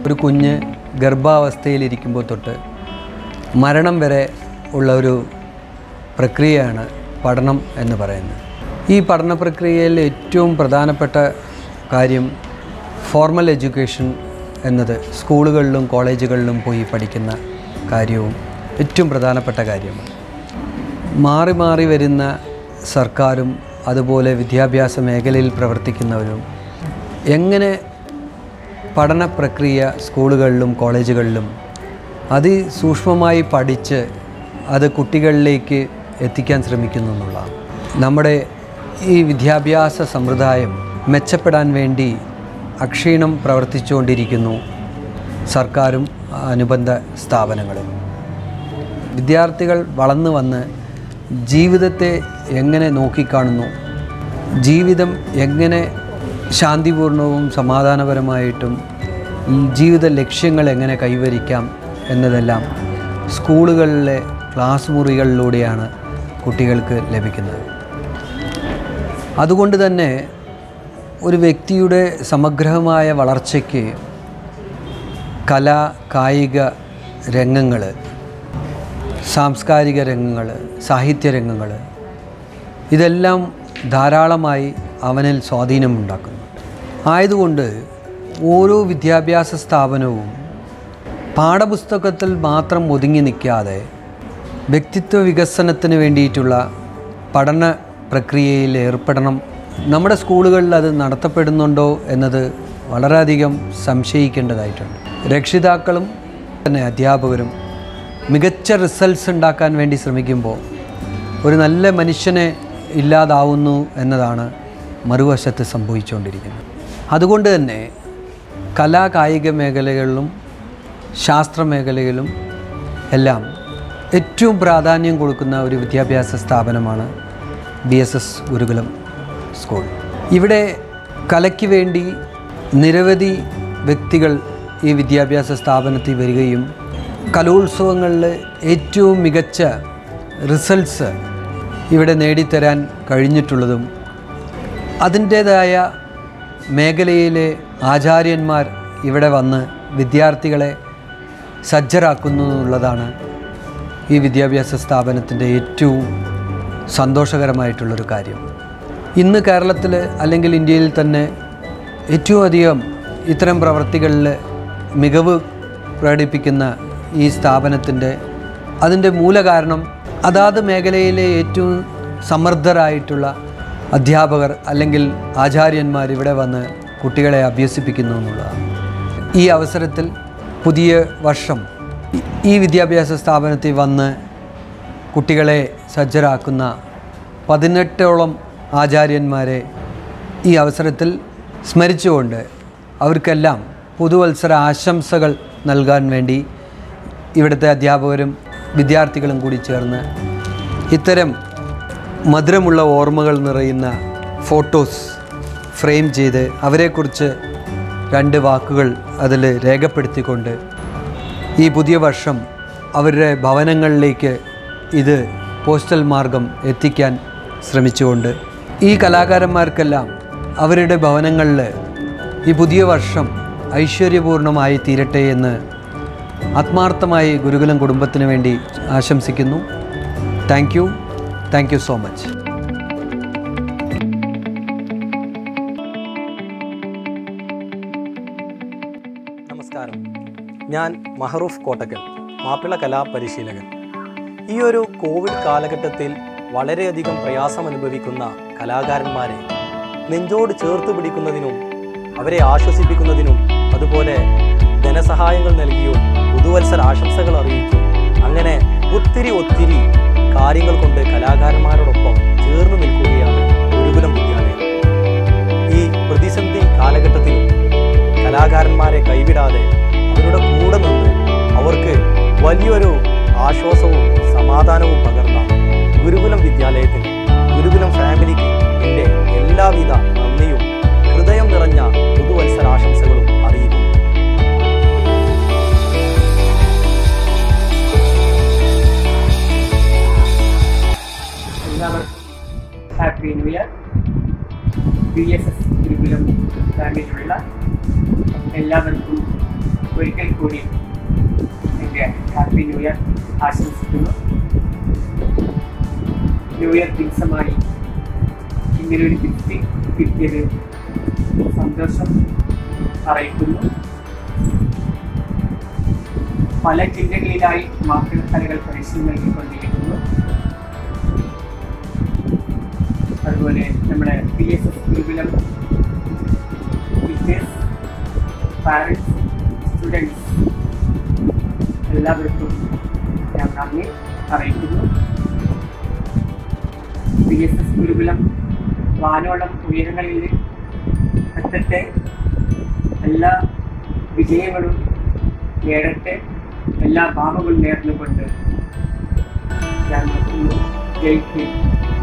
ഒരു കുഞ്ഞ് ഗർഭാവസ്ഥയിലിരിക്കുമ്പോൾ തൊട്ട് മരണം വരെ ഉള്ള ഒരു പ്രക്രിയയാണ് പഠനം എന്ന് പറയുന്നത് ഈ പഠന പ്രക്രിയയിൽ ഏറ്റവും പ്രധാനപ്പെട്ട കാര്യം ഫോർമൽ എഡ്യൂക്കേഷൻ എന്നത് സ്കൂളുകളിലും കോളേജുകളിലും പോയി പഠിക്കുന്ന കാര്യവും ഏറ്റവും പ്രധാനപ്പെട്ട കാര്യമാണ് മാറി മാറി വരുന്ന സർക്കാരും അതുപോലെ വിദ്യാഭ്യാസ മേഖലയിൽ പ്രവർത്തിക്കുന്നവരും എങ്ങനെ പഠന പ്രക്രിയ സ്കൂളുകളിലും കോളേജുകളിലും അതിസൂക്ഷ്മമായി പഠിച്ച് അത് കുട്ടികളിലേക്ക് എത്തിക്കാൻ ശ്രമിക്കുന്നു എന്നുള്ളതാണ് നമ്മുടെ ഈ വിദ്യാഭ്യാസ സമ്പ്രദായം മെച്ചപ്പെടാൻ വേണ്ടി അക്ഷീണം പ്രവർത്തിച്ചുകൊണ്ടിരിക്കുന്നു സർക്കാരും അനുബന്ധ സ്ഥാപനങ്ങളും വിദ്യാർത്ഥികൾ വളർന്നു വന്ന് ജീവിതത്തെ എങ്ങനെ നോക്കിക്കാണുന്നു ജീവിതം എങ്ങനെ ശാന്തിപൂർണവും സമാധാനപരമായിട്ടും ഈ ജീവിത ലക്ഷ്യങ്ങൾ എങ്ങനെ കൈവരിക്കാം എന്നതെല്ലാം സ്കൂളുകളിലെ ക്ലാസ് മുറികളിലൂടെയാണ് കുട്ടികൾക്ക് ലഭിക്കുന്നത് അതുകൊണ്ട് തന്നെ ഒരു വ്യക്തിയുടെ സമഗ്രമായ വളർച്ചയ്ക്ക് കല കായിക രംഗങ്ങൾ സാംസ്കാരിക രംഗങ്ങൾ സാഹിത്യ രംഗങ്ങൾ ഇതെല്ലാം ധാരാളമായി അവനിൽ സ്വാധീനമുണ്ടാക്കുന്നു ആയതുകൊണ്ട് ഓരോ വിദ്യാഭ്യാസ സ്ഥാപനവും പാഠപുസ്തകത്തിൽ മാത്രം ഒതുങ്ങി നിൽക്കാതെ വ്യക്തിത്വ വികസനത്തിന് വേണ്ടിയിട്ടുള്ള പഠന പ്രക്രിയയിൽ ഏർപ്പെടണം നമ്മുടെ സ്കൂളുകളിൽ അത് നടത്തപ്പെടുന്നുണ്ടോ എന്നത് വളരെയധികം സംശയിക്കേണ്ടതായിട്ടുണ്ട് രക്ഷിതാക്കളും തന്നെ അധ്യാപകരും മികച്ച റിസൾട്ട്സ് ഉണ്ടാക്കാൻ വേണ്ടി ശ്രമിക്കുമ്പോൾ ഒരു നല്ല മനുഷ്യനെ ഇല്ലാതാവുന്നു എന്നതാണ് മറുവശത്ത് സംഭവിച്ചുകൊണ്ടിരിക്കുന്നത് അതുകൊണ്ട് തന്നെ കലാ കായിക മേഖലകളിലും ശാസ്ത്ര മേഖലയിലും എല്ലാം ഏറ്റവും പ്രാധാന്യം കൊടുക്കുന്ന ഒരു വിദ്യാഭ്യാസ സ്ഥാപനമാണ് B S S Gurukulam school ഇവിടെ കലയ്ക്ക് വേണ്ടി നിരവധി വ്യക്തികൾ ഈ വിദ്യാഭ്യാസ സ്ഥാപനത്തിൽ വരികയും കലോത്സവങ്ങളിൽ ഏറ്റവും മികച്ച റിസൾട്ട്സ് ഇവിടെ നേടിത്തരാൻ കഴിഞ്ഞിട്ടുള്ളതും അതിൻ്റേതായ മേഖലയിലെ ആചാര്യന്മാർ ഇവിടെ വന്ന് വിദ്യാർത്ഥികളെ സജ്ജരാക്കുന്നു എന്നുള്ളതാണ് ഈ വിദ്യാഭ്യാസ സ്ഥാപനത്തിൻ്റെ ഏറ്റവും സന്തോഷകരമായിട്ടുള്ളൊരു കാര്യം ഇന്ന് കേരളത്തിൽ അല്ലെങ്കിൽ ഇന്ത്യയിൽ തന്നെ ഏറ്റവും അധികം ഇത്തരം പ്രവർത്തികളിൽ മികവ് പ്രകടിപ്പിക്കുന്ന ഈ സ്ഥാപനത്തിൻ്റെ അതിൻ്റെ മൂലകാരണം അതാത് മേഖലയിലെ ഏറ്റവും സമർത്ഥരായിട്ടുള്ള അധ്യാപകർ അല്ലെങ്കിൽ ആചാര്യന്മാർ ഇവിടെ വന്ന് കുട്ടികളെ അഭ്യസിപ്പിക്കുന്നു എന്നുള്ളതാണ് ഈ അവസരത്തിൽ പുതിയ വർഷം ഈ വിദ്യാഭ്യാസ സ്ഥാപനത്തിൽ വന്ന് കുട്ടികളെ സജ്ജരാക്കുന്ന പതിനെട്ടോളം ആചാര്യന്മാരെ ഈ അവസരത്തിൽ സ്മരിച്ചുകൊണ്ട് അവർക്കെല്ലാം പുതുവത്സര ആശംസകൾ നൽകാൻ വേണ്ടി ഇവിടുത്തെ അധ്യാപകരും വിദ്യാർത്ഥികളും കൂടി ചേർന്ന് ഇത്തരം മധുരമുള്ള ഓർമ്മകൾ നിറയുന്ന ഫോട്ടോസ് ഫ്രെയിം ചെയ്ത് അവരെക്കുറിച്ച് രണ്ട് വാക്കുകൾ അതിൽ രേഖപ്പെടുത്തിക്കൊണ്ട് ഈ പുതിയ വർഷം അവരുടെ ഭവനങ്ങളിലേക്ക് ഇത് പോസ്റ്റൽ മാർഗം എത്തിക്കാൻ ശ്രമിച്ചുകൊണ്ട് ഈ കലാകാരന്മാർക്കെല്ലാം അവരുടെ ഭവനങ്ങളിൽ ഈ പുതിയ വർഷം ഐശ്വര്യപൂർണമായി തീരട്ടെ എന്ന് ആത്മാർത്ഥമായി ഗുരുകുലം കുടുംബത്തിന് വേണ്ടി ആശംസിക്കുന്നു thank you thank you so much നമസ്കാരം ഞാൻ മഹറൂഫ് കോട്ടക്കൽ മാപ്പിള കലാപരിശീലകൻ ഈ ഒരു കോവിഡ് കാലഘട്ടത്തിൽ വളരെയധികം പ്രയാസം അനുഭവിക്കുന്ന കലാകാരന്മാരെ നെഞ്ചോട് ചേർത്ത് പിടിക്കുന്നതിനും അവരെ ആശ്വസിപ്പിക്കുന്നതിനും അതുപോലെ ധനസഹായങ്ങൾ നൽകിയും പുതുവത്സര ആശംസകൾ അറിയിക്കും അങ്ങനെ ഒത്തിരി ഒത്തിരി കാര്യങ്ങൾ കൊണ്ട് കലാകാരന്മാരോടൊപ്പം ചേർന്ന് നിൽക്കുകയാണ് ഗുരുകുലം വിദ്യാലയം ഈ പ്രതിസന്ധി കാലഘട്ടത്തിൽ കലാകാരന്മാരെ കൈവിടാതെ അവരുടെ കൂടെ നിന്ന് അവർക്ക് വലിയൊരു ആശ്വാസവും സമാധാനവും പകർന്ന ഗുരുകുലം വിദ്യാലയത്തിന് ഗുരുകുലം ഫാമിലിക്ക് എൻ്റെ എല്ലാവിധ നന്ദിയും ഹൃദയം നിറഞ്ഞ പുതുവത്സരാശംസകളും അറിയിക്കുന്നു എല്ലാവർക്കും happy new year B S S Gurukulam ഫാമിലിയിലുള്ള എല്ലാവർക്കും ഒരിക്കൽ കൂടി എൻ്റെ ഹാപ്പി ന്യൂ ഇയർ ആശംസിക്കുന്നു ന്യൂ ഇയർ ദിവസമായി ഇങ്ങനൊരു ഗിഫ്റ്റ് കിട്ടിയത് സന്തോഷം അറിയിക്കുന്നു പല ജില്ലകളിലായി മാപ്പിളക്കലകൾ പരിശീലനം നൽകിക്കൊണ്ടിരിക്കുന്നു അതുപോലെ നമ്മുടെ P S S Gurukulam teachers parents students എല്ലാവർക്കും ഞാൻ നന്ദി അറിയിക്കുന്നു പി എസ് എസ് ഗുരുകുലം വാനോളം ഉയരങ്ങളിൽ എത്തട്ടെ എല്ലാ വിജയങ്ങളും നേടട്ടെ എല്ലാ ഭാവങ്ങളും നേർന്നുകൊണ്ട് ഞാൻ നിർത്തുന്നു ജയ് ഹിന്ദ്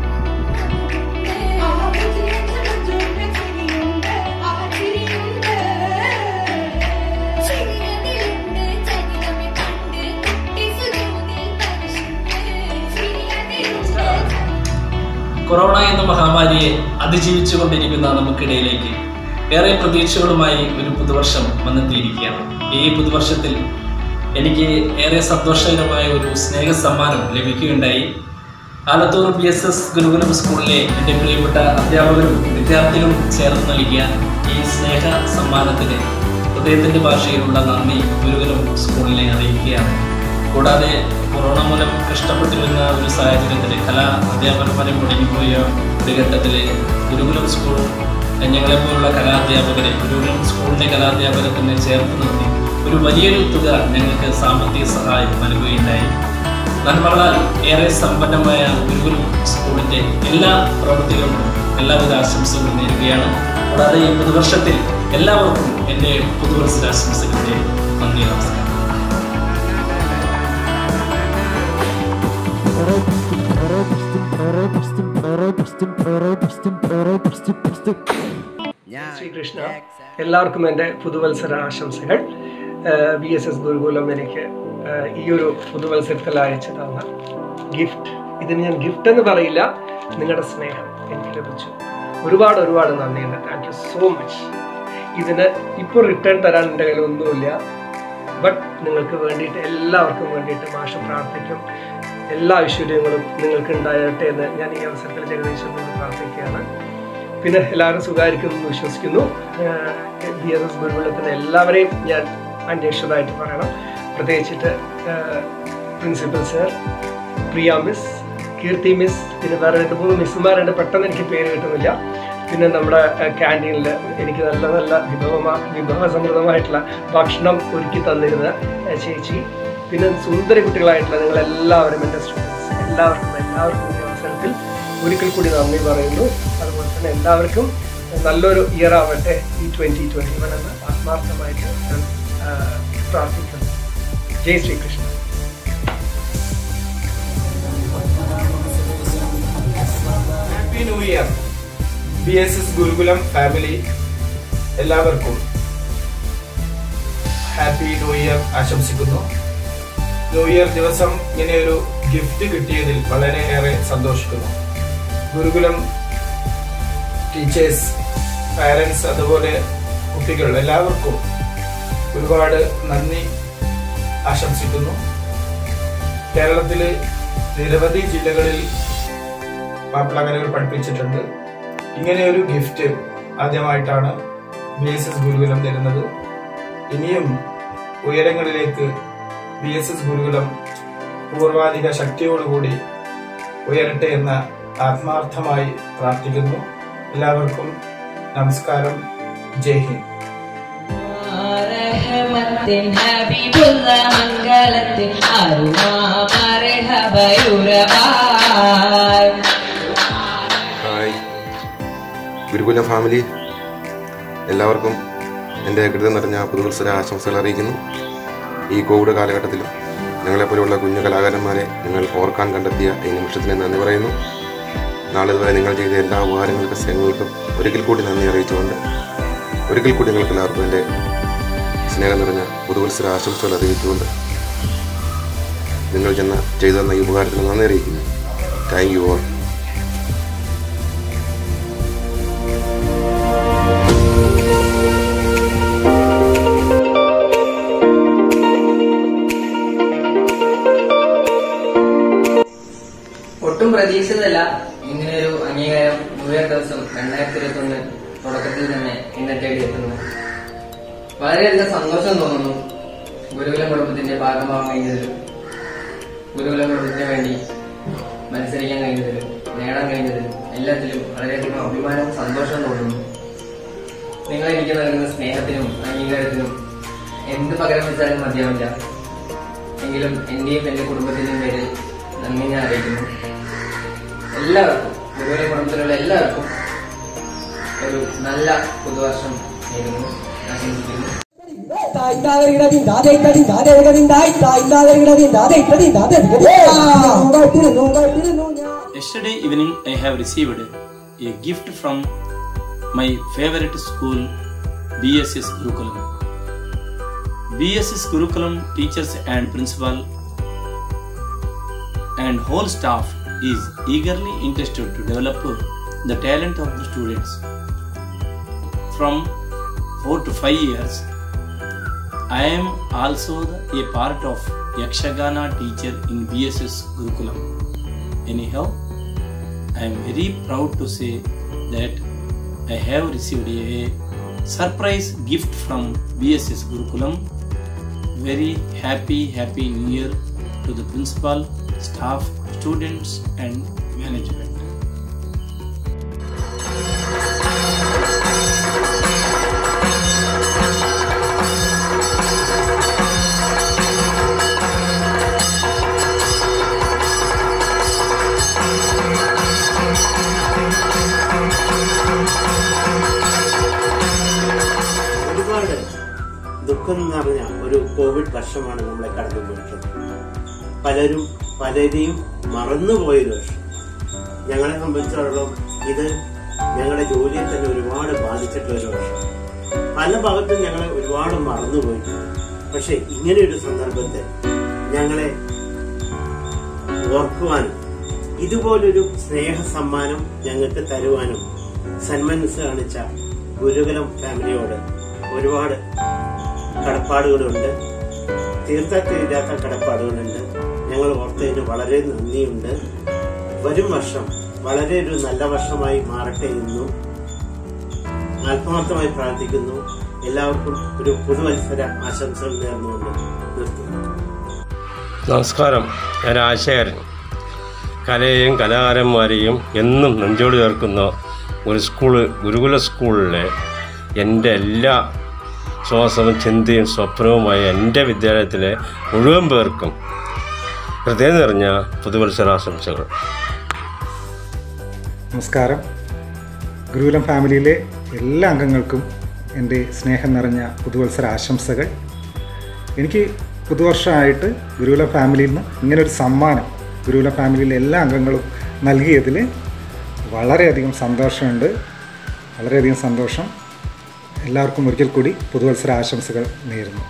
കൊറോണ എന്ന മഹാമാരിയെ അതിജീവിച്ചുകൊണ്ടിരിക്കുന്ന നമുക്കിടയിലേക്ക് ഏറെ പ്രതീക്ഷകളുമായി ഒരു പുതുവർഷം വന്നെത്തിയിരിക്കുകയാണ് ഈ പുതുവർഷത്തിൽ എനിക്ക് ഏറെ സന്തോഷകരമായ ഒരു സ്നേഹ സമ്മാനം ലഭിക്കുകയുണ്ടായി Alathur B S S Gurukulam സ്കൂളിലെ എൻ്റെ പ്രിയപ്പെട്ട അധ്യാപകരും വിദ്യാർത്ഥികളും ചേർന്ന് നൽകിയ ഈ സ്നേഹ സമ്മാനത്തിന് ഹൃദയത്തിൻ്റെ ഭാഷയിലുള്ള നന്ദി ഗുരുകുലം സ്കൂളിനെ അറിയിക്കുകയാണ് കൂടാതെ കൊറോണ മൂലം കഷ്ടപ്പെട്ടിരുന്ന ഒരു സാഹചര്യത്തിൽ കലാ അധ്യാപകന്മാരെ മുടങ്ങിപ്പോയ ഒരു ഘട്ടത്തിൽ ഗുരുകുലം സ്കൂൾ ഞങ്ങളെപ്പോലുള്ള കലാധ്യാപകരെ ഗുരുകുലം സ്കൂളിൻ്റെ കലാധ്യാപകരെ തന്നെ ചേർത്ത് നിർത്തി ഒരു വലിയൊരു തുക ഞങ്ങൾക്ക് സാമ്പത്തിക സഹായം നൽകുകയുണ്ടായി നന്മകളാൽ ഏറെ സമ്പന്നമായ ഗുരുകുലം സ്കൂളിൻ്റെ എല്ലാ പ്രവൃത്തികൾക്കും എല്ലാവിധ ആശംസകളും നേരുകയാണ് കൂടാതെ ഈ പുതുവർഷത്തിൽ എല്ലാവർക്കും എൻ്റെ പുതുവത്സരാശംസകളുടെ നന്ദി നമസ്കാരം ശ്രീകൃഷ്ണ എല്ലാവർക്കും എൻ്റെ പുതുവത്സര ആശംസകൾ ബി എസ് എസ് ഗുരുകുലം എനിക്ക് ആഹ് ഈ ഒരു പുതുവത്സരത്തിൽ അയച്ചു തന്ന ഗിഫ്റ്റ് ഇതിന് ഞാൻ ഗിഫ്റ്റ് എന്ന് പറയില്ല നിങ്ങളുടെ സ്നേഹം എനിക്ക് ലഭിച്ചു ഒരുപാട് ഒരുപാട് നന്ദിയുണ്ട് താങ്ക് യു സോ മച്ച് ഇതിന് ഇപ്പോൾ റിട്ടേൺ തരാൻ എൻ്റെ കയ്യിൽ ഒന്നുമില്ല ബട്ട് നിങ്ങൾക്ക് വേണ്ടിയിട്ട് എല്ലാവർക്കും വേണ്ടിയിട്ട് മാഷ് പ്രാർത്ഥിക്കും എല്ലാ ഐശ്വര്യങ്ങളും നിങ്ങൾക്ക് ഉണ്ടാകട്ടെ എന്ന് ഞാൻ ഈ അവസരത്തിൽ ജഗദീശ്വരനോട് പ്രാർത്ഥിക്കുകയാണ് പിന്നെ എല്ലാവരും സുഖമായിരിക്കുന്നു എന്ന് വിശ്വസിക്കുന്നു ബി എസ് എസ് ഗുരുകുലത്തിന് എല്ലാവരെയും ഞാൻ അന്വേഷിച്ചതായിട്ട് പറയണം പ്രത്യേകിച്ചിട്ട് principal sir Priya miss Keerthi miss പിന്നെ വേറെ രണ്ട് മൂന്ന് മിസ്സുമാരുണ്ട് പെട്ടെന്ന് എനിക്ക് പേര് കിട്ടുന്നില്ല പിന്നെ നമ്മുടെ ക്യാൻറ്റീനിൽ എനിക്ക് നല്ല നല്ല വിഭവമാ വിഭവസമൃദ്ധമായിട്ടുള്ള ഭക്ഷണം ഒരുക്കി തന്നിരുന്ന ആ, ചേച്ചി പിന്നെ സുന്ദരി കുട്ടികളായിട്ടുള്ള നിങ്ങൾ എല്ലാവരും എൻ്റെ സ്റ്റുഡൻസ് എല്ലാവർക്കും എല്ലാവർക്കും ഈ അവസരത്തിൽ ഒരിക്കൽ കൂടി നന്ദി പറയുന്നു അതുപോലെ തന്നെ എല്ലാവർക്കും നല്ലൊരു ഇയർ ആവട്ടെ ഈ ട്വൻറ്റി ട്വൻറ്റി വൺ എന്ന് ആത്മാർത്ഥമായിട്ട് ഞാൻ ആ, പ്രാർത്ഥിക്കുന്നു ജയ് Srikrishna happy new year B S S Gurukulam family എല്ലാവർക്കും ഹാപ്പി ന്യൂ ഇയർ ആശംസിക്കുന്നു ന്യൂ ഇയർ ദിവസം ഇങ്ങനെയൊരു ഗിഫ്റ്റ് കിട്ടിയതിൽ വളരെയേറെ സന്തോഷിക്കുന്നു ഗുരുകുലം ടീച്ചേഴ്സ് പാരൻസ് അതുപോലെ കുട്ടികൾ എല്ലാവർക്കും ഒരുപാട് നന്ദി ആശംസിക്കുന്നു കേരളത്തിലെ നിരവധി ജില്ലകളിൽ മാപ്പിളകലകൾ പഠിപ്പിച്ചിട്ടുണ്ട് ഇങ്ങനെ ഒരു ഗിഫ്റ്റ് ആദ്യമായിട്ടാണ് ബി എസ് എസ് ഗുരുകുലം തരുന്നത് ഇനിയും ഉയരങ്ങളിലേക്ക് ബി എസ് എസ് ഗുരുകുലം പൂർവാധിക ശക്തിയോടുകൂടി ഉയരട്ടെ എന്ന് ആത്മാർത്ഥമായി പ്രാർത്ഥിക്കുന്നു എല്ലാവർക്കും നമസ്കാരം ജയ് ഹിന്ദ് റഹമത്തിൻ ഹബീബുള്ള മംഗളത്തിൽ അരുമാ മർഹബയുറബായ് ഹായ് ഗുരുകുലം ഫാമിലി എല്ലാവർക്കും എൻ്റെ കൃതം നിറഞ്ഞ പുതുവത്സര ആശംസകൾ അറിയിക്കുന്നു ഈ കോവിഡ് കാലഘട്ടത്തിലും ഞങ്ങളെപ്പോലെയുള്ള കുഞ്ഞു കലാകാരന്മാരെ നിങ്ങൾ ഓർക്കാൻ കണ്ടെത്തിയ ഈ നിമിഷത്തിന് നന്ദി പറയുന്നു നാളെ ഇതുവരെ നിങ്ങൾ ചെയ്ത എല്ലാ ഉപകാരങ്ങൾക്കും സ്നേഹങ്ങൾക്കും ഒരിക്കൽ കൂടി നന്ദി അറിയിച്ചുകൊണ്ട് ഒരിക്കൽ കൂടി നിങ്ങൾക്ക് എല്ലാവർക്കും എൻ്റെ സ്നേഹം നിറഞ്ഞ പുതുവത്സര ആശംസകൾ അറിയിച്ചുകൊണ്ട് നിങ്ങൾ ചെന്ന ചെയ്തു തന്ന ഈ ഉപകാരത്തിന് നന്ദി അറിയിക്കുന്നു താങ്ക് യു ഓൾ ഒട്ടും പ്രതീക്ഷിതല്ല ഇങ്ങനെ ഒരു അംഗീകാരം ന്യൂ ഇയർ ദിവസം രണ്ടായിരത്തി ഇരുപത്തി ഒന്ന് തുടക്കത്തിൽ തന്നെ എന്നെ തേടി എത്തുന്നു വളരെയധികം സന്തോഷം തോന്നുന്നു ഗുരുകുലം കുടുംബത്തിന്റെ ഭാഗമാവാൻ കഴിഞ്ഞതിലും ഗുരുകുലം കുടുംബത്തിന് വേണ്ടി മത്സരിക്കാൻ കഴിഞ്ഞതിലും നേടാൻ കഴിഞ്ഞതിലും എല്ലാത്തിലും വളരെയധികം അഭിമാനവും സന്തോഷവും തോന്നുന്നു നിങ്ങൾ എനിക്ക് നൽകുന്ന സ്നേഹത്തിനും അംഗീകാരത്തിനും എന്ത് പകരം വെച്ചാലും മതിയാവില്ല എങ്കിലും എന്റെയും എന്റെ കുടുംബത്തിന്റെയും പേരിൽ നന്ദി ഞാൻ അറിയിക്കുന്നു എല്ലാവർക്കും ഗുരുവിനെ കുടുംബത്തിലുള്ള എല്ലാവർക്കും ഒരു നല്ല പുതുവർഷം നേരുന്നു ആശംസിക്കുന്നു Yesterday evening, I have received a gift from my favorite school, BSS Gurukulam. BSS Gurukulam teachers and principal and whole staff is eagerly interested to develop the talent of the students. From 4 to 5 years, I am also the- a part of Yakshagana teacher in BSS Gurukulam. Anyhow, I am very proud to say that I have received a surprise gift from BSS Gurukulam. Very happy, happy New Year to the principal, staff, students, and management. ഒരുപാട് ദുഃഖം നിറഞ്ഞ ഒരു Covid വർഷമാണ് നമ്മളെ കടന്നു പോയിട്ടുള്ളത് പലരും പലരെയും മറന്നുപോയൊരു വർഷം ഞങ്ങളെ സംബന്ധിച്ചിടത്തോളം ഇത് ഞങ്ങളുടെ ജോലിയെ തന്നെ ഒരുപാട് ബാധിച്ചിട്ടുള്ള ഒരു വർഷം പല ഭാഗത്തും ഞങ്ങളെ ഒരുപാട് മറന്നുപോയിട്ടുണ്ട് പക്ഷെ ഇങ്ങനെയൊരു സന്ദർഭത്തിൽ ഞങ്ങളെ ഓർക്കുവാനും ഇതുപോലൊരു സ്നേഹ സമ്മാനം ഞങ്ങൾക്ക് തരുവാനും സന്മനസ് കാണിച്ച ഗുരുകുലം ഫാമിലിയോട് ഒരുപാട് കടപ്പാടുകളുണ്ട് തീർത്താറ്റില്ലാത്ത കടപ്പാടുകളുണ്ട് ഞങ്ങൾ ഓർത്തതിന് വളരെ നന്ദിയുണ്ട് വരും വർഷം വളരെ ഒരു നല്ല വർഷമായി മാറട്ടെ എന്നും ആത്മാർത്ഥമായി പ്രാർത്ഥിക്കുന്നു എല്ലാവർക്കും ഒരു പുതുവത്സര ആശംസകൾ നേർന്നുകൊണ്ട് നിർത്തുന്നു നമസ്കാരം ഞാൻ ആശയരൻ കലയെയും കലാകാരന്മാരെയും എന്നും നെഞ്ചോട് ചേർക്കുന്ന ഒരു സ്കൂള് ഗുരുകുല സ്കൂളിലെ എൻ്റെ എല്ലാ ശ്വാസവും ചിന്തയും സ്വപ്നവുമായ എൻ്റെ വിദ്യാലയത്തിലെ മുഴുവൻ പേർക്കും ഹൃദയം നിറഞ്ഞ പുതുവത്സരാശംസകൾ നമസ്കാരം ഗുരുകുലം ഫാമിലിയിലെ എല്ലാ അംഗങ്ങൾക്കും എൻ്റെ സ്നേഹം നിറഞ്ഞ പുതുവത്സര ആശംസകൾ എനിക്ക് പുതുവർഷമായിട്ട് ഗുരുകുലം ഫാമിലിയിൽ നിന്ന് ഇങ്ങനൊരു സമ്മാനം ഗുരുകുലം ഫാമിലിയിലെ എല്ലാ അംഗങ്ങളും നൽകിയതിൽ വളരെയധികം സന്തോഷമുണ്ട് വളരെയധികം സന്തോഷം എല്ലാവർക്കും ഒരിക്കൽ കൂടി പുതുവത്സര ആശംസകൾ നേരുന്നു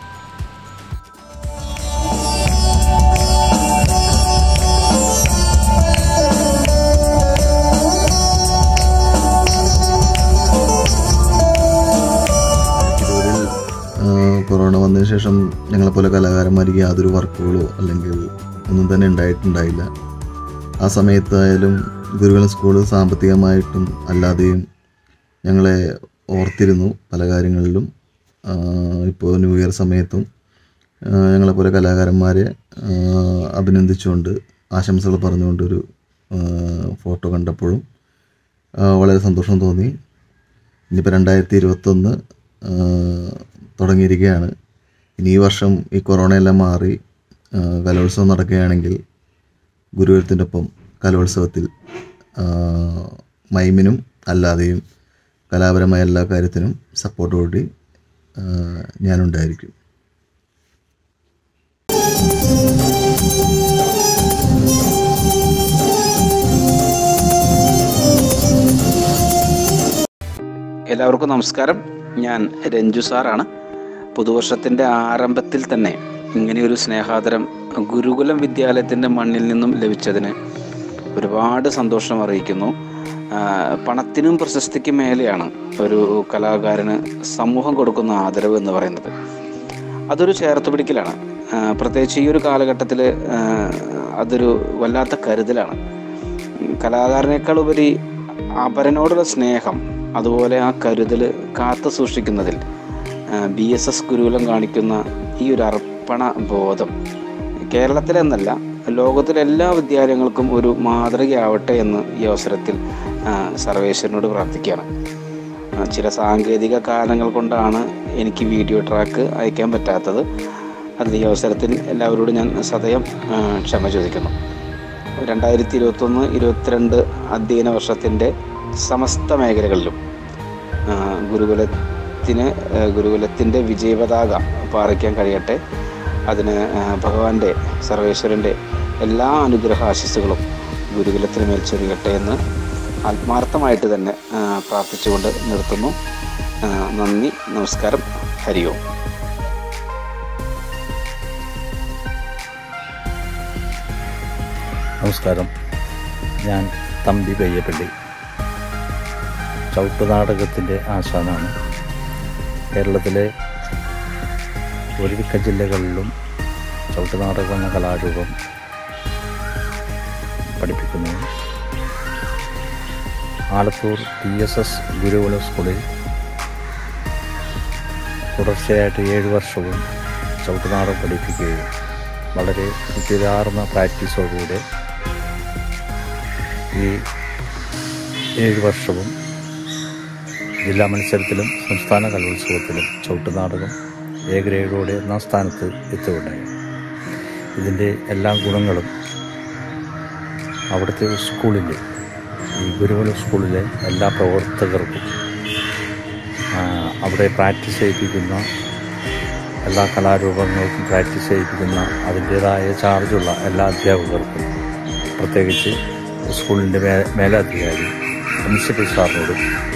തിരൂരിൽ ആ, കൊറോണ വന്നതിന് ശേഷം ഞങ്ങളെപ്പോലെ കലാകാരന്മാർക്ക് യാതൊരു വർക്കുകളോ അല്ലെങ്കിൽ ഒന്നും തന്നെ ഉണ്ടായിട്ടുണ്ടായില്ല ആ സമയത്തായാലും ഗുരുകുലം സ്കൂൾ സാമ്പത്തികമായിട്ടും അല്ലാതെയും ഞങ്ങളെ ഓർത്തിരുന്നു പല കാര്യങ്ങളിലും ആ, ഇപ്പോൾ ന്യൂ ഇയർ സമയത്തും ആ, ഞങ്ങളെപ്പോലെ കലാകാരന്മാരെ ആ, അഭിനന്ദിച്ചുകൊണ്ട് ആശംസകൾ പറഞ്ഞുകൊണ്ടൊരു ആ, ഫോട്ടോ കണ്ടപ്പോഴും ആ, വളരെ സന്തോഷം തോന്നി ഇനിയിപ്പോൾ രണ്ടായിരത്തി ഇരുപത്തൊന്ന് തുടങ്ങിയിരിക്കുകയാണ് ഇനി ഈ വർഷം ഈ കൊറോണ എല്ലാം മാറി ആ, കലോത്സവം നടക്കുകയാണെങ്കിൽ ഗുരുവരത്തിൻ്റെ ഒപ്പം കലോത്സവത്തിൽ ആ, മൈമിനും അല്ലാതെയും കലാപരമായ എല്ലാ കാര്യത്തിനും സപ്പോർട്ടോടുകൂടി ആ, ഞാനുണ്ടായിരിക്കും എല്ലാവർക്കും നമസ്കാരം ഞാൻ രഞ്ജു സാറാണ് പുതുവർഷത്തിൻ്റെ ആരംഭത്തിൽ തന്നെ ഇങ്ങനെയൊരു സ്നേഹാദരം ഗുരുകുലം വിദ്യാലയത്തിൻ്റെ മണ്ണിൽ നിന്നും ലഭിച്ചതിന് ഒരുപാട് സന്തോഷം അറിയിക്കുന്നു ആ, പണത്തിനും പ്രശസ്തിക്കും മേലെയാണ് ഒരു കലാകാരന് സമൂഹം കൊടുക്കുന്ന ആദരവ് എന്ന് പറയുന്നത് അതൊരു ചേർത്ത് പിടിക്കലാണ് ആ, പ്രത്യേകിച്ച് ഈ ഒരു കാലഘട്ടത്തിൽ അതൊരു വല്ലാത്ത കരുതലാണ് കലാകാരനേക്കാൾ ഉപരി അപരനോടുള്ള സ്നേഹം അതുപോലെ ആ കരുതൽ കാത്തു സൂക്ഷിക്കുന്നതിൽ ബി എസ് എസ് ഗുരുകുലം കാണിക്കുന്ന ഈ ഒരു അർപ്പണ ബോധം കേരളത്തിലെന്നല്ല ലോകത്തിലെ എല്ലാ വിദ്യാലയങ്ങൾക്കും ഒരു മാതൃകയാവട്ടെ എന്ന് ഈ അവസരത്തിൽ ആ, സർവേശ്വരനോട് പ്രാർത്ഥിക്കുകയാണ് ആ, ചില സാങ്കേതിക കാരണങ്ങൾ കൊണ്ടാണ് എനിക്ക് വീഡിയോ ട്രാക്ക് അയക്കാൻ പറ്റാത്തത് അതിൽ ഈ അവസരത്തിൽ എല്ലാവരോടും ഞാൻ സദയം ആ, ക്ഷമ ചോദിക്കുന്നു രണ്ടായിരത്തി ഇരുപത്തൊന്ന് ഇരുപത്തിരണ്ട് അധ്യയന വർഷത്തിൻ്റെ സമസ്ത മേഖലകളിലും ആ, ഗുരുകുലത്തിന് ആ, ഗുരുകുലത്തിൻ്റെ വിജയപതാക പാറിക്കാൻ കഴിയട്ടെ അതിന് ആ, ഭഗവാന്റെ സർവേശ്വരൻ്റെ എല്ലാ അനുഗ്രഹ ആശിസ്സുകളും ഗുരുകുലത്തിന് മേൽ ചൊരിയട്ടെ എന്ന് ആത്മാർത്ഥമായിട്ട് തന്നെ ആ, പ്രാർത്ഥിച്ചുകൊണ്ട് നിർത്തുന്നു ആ, നന്ദി നമസ്കാരം ഹരി ഓം നമസ്കാരം ഞാൻ തമ്പി പയ്യപ്പള്ളി ചവിട്ട് നാടകത്തിൻ്റെ ആശാനാണ് കേരളത്തിലെ ഒരുമിക്ക ജില്ലകളിലും ചവിട്ട് നാടകം എന്ന കലാരൂപം പഠിപ്പിക്കുന്നു ആലത്തൂർ പി എസ് എസ് ഗുരുകുല സ്കൂളിൽ തുടർച്ചയായിട്ട് ഏഴ് വർഷവും ചവിട്ടുനാടകം പഠിപ്പിക്കുകയും വളരെ കൃത്യതാർന്ന പ്രാക്ടീസോടുകൂടെ ഈ ഏഴ് വർഷവും ജില്ലാ മത്സരത്തിലും സംസ്ഥാന കലോത്സവത്തിലും ചവിട്ടുനാടകം എ ഗ്രേഡോടെ ഒന്നാം സ്ഥാനത്ത് എത്തുകയുണ്ടായി ഇതിൻ്റെ എല്ലാ ഗുണങ്ങളും അവിടുത്തെ സ്കൂളിലെ ഈ ഗുരുകുല സ്കൂളിലെ എല്ലാ പ്രവർത്തകർക്കും ആ, അവിടെ പ്രാക്ടീസ് ചെയ്യിപ്പിക്കുന്ന എല്ലാ കലാരൂപങ്ങൾക്കും പ്രാക്ടീസ് ചെയ്യിപ്പിക്കുന്ന അതിൻ്റേതായ ചാർജുള്ള എല്ലാ അധ്യാപകർക്കും പ്രത്യേകിച്ച് സ്കൂളിൻ്റെ മേ മേലധികാരി പ്രിൻസിപ്പൽ സാറിനോടും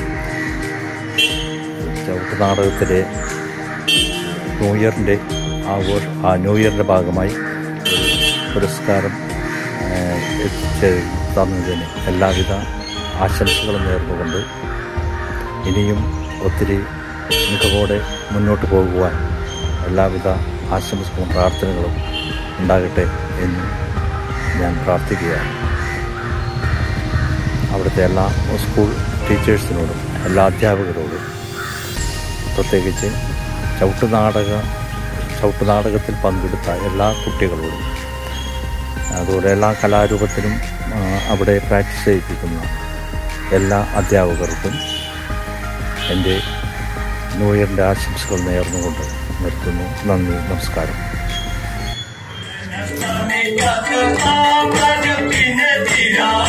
ചവിട്ട് നാടകത്തിലെ ന്യൂ ഇയറിൻ്റെ ആഘോഷ ആ ന്യൂ ഇയറിൻ്റെ ഭാഗമായി ഒരു പുരസ്കാരം ആ, എത്തിച്ച് തന്നതിന് എല്ലാവിധ ആശംസകളും നേർന്നുകൊണ്ട് ഇനിയും ഒത്തിരി മികവോടെ മുന്നോട്ട് പോകുവാൻ എല്ലാവിധ ആശംസകളും പ്രാർത്ഥനകളും ഉണ്ടാകട്ടെ എന്ന് ഞാൻ പ്രാർത്ഥിക്കുകയാണ് അവിടുത്തെ എല്ലാ സ്കൂൾ ടീച്ചേഴ്സിനോടും എല്ലാ അധ്യാപകരോടും പ്രത്യേകിച്ച് ചവിട്ടുനാടക ചവിട്ടുനാടകത്തിൽ പങ്കെടുത്ത എല്ലാ കുട്ടികളോടും അതുപോലെ എല്ലാ കലാരൂപത്തിലും ആ, അവിടെ പ്രാക്ടീസ് ചെയ്യിപ്പിക്കുന്ന എല്ലാ അധ്യാപകർക്കും എൻ്റെ ന്യൂ ഇയറിൻ്റെ ആശംസകൾ നേർന്നുകൊണ്ട് നിർത്തുന്നു നന്ദി നമസ്കാരം പിന്നെ തീരാ